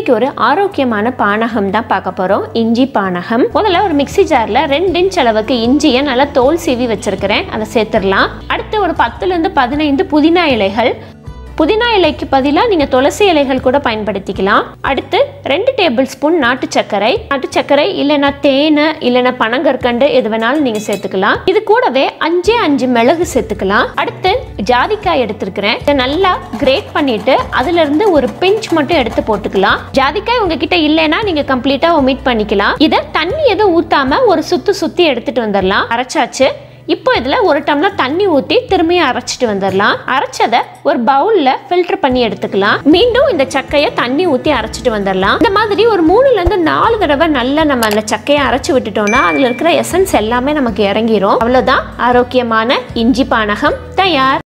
இன்னைக்கு ஒரு ஆரோக்கியமான பானகம் தான் பார்க்க போறோம் இஞ்சி பானகம் முதல்ல ஒரு மிக்ஸி ஜார்ல ரெண்டு இன்ச் அளவுக்கு இஞ்சியை நல்லா தோல் சீவி வச்சிருக்கிறேன் அதை சேர்த்துடலாம் அடுத்து ஒரு பத்துல இருந்து பதினைந்து புதினா இலைகள் புதினா இலைக்கு பதிலாக நீங்கள் துளசி இலைகள் கூட பயன்படுத்திக்கலாம் அடுத்து ரெண்டு டேபிள் ஸ்பூன் நாட்டு சர்க்கரை நாட்டு சர்க்கரை இல்லைன்னா தேனை இல்லைன்னா பனங்கற்கண்டு எது வேணாலும் நீங்கள் சேர்த்துக்கலாம் இது கூடவே அஞ்சே அஞ்சு மிளகு சேர்த்துக்கலாம் அடுத்து ஜாதிக்காய் எடுத்துருக்கிறேன் இதை நல்லா கிரேட் பண்ணிட்டு அதுல இருந்து ஒரு பிஞ்ச் மட்டும் எடுத்து போட்டுக்கலாம் ஜாதிக்காய் உங்ககிட்ட இல்லைன்னா நீங்க கம்ப்ளீட்டா ஒமிட் பண்ணிக்கலாம் இதை தண்ணி எதுவும் ஊத்தாம ஒரு சுத்து சுத்தி எடுத்துட்டு வந்துடலாம் அரைச்சாச்சு இப்போ இதில் ஒரு டம்ளர் தண்ணி ஊற்றி திரும்பியும் அரைச்சிட்டு வந்துடலாம் அரைச்சதை ஒரு பவுலில் ஃபில்டர் பண்ணி எடுத்துக்கலாம் மீண்டும் இந்த சக்கையை தண்ணி ஊற்றி அரைச்சிட்டு வந்துடலாம் இந்த மாதிரி ஒரு மூணுலேருந்து நாலு தடவை நல்லா நம்ம அந்த சக்கையை அரைச்சி விட்டுட்டோம்னா அதில் இருக்கிற எசன்ஸ் எல்லாமே நமக்கு இறங்கிரும் அவ்வளோதான் ஆரோக்கியமான இஞ்சி பானகம் தயார்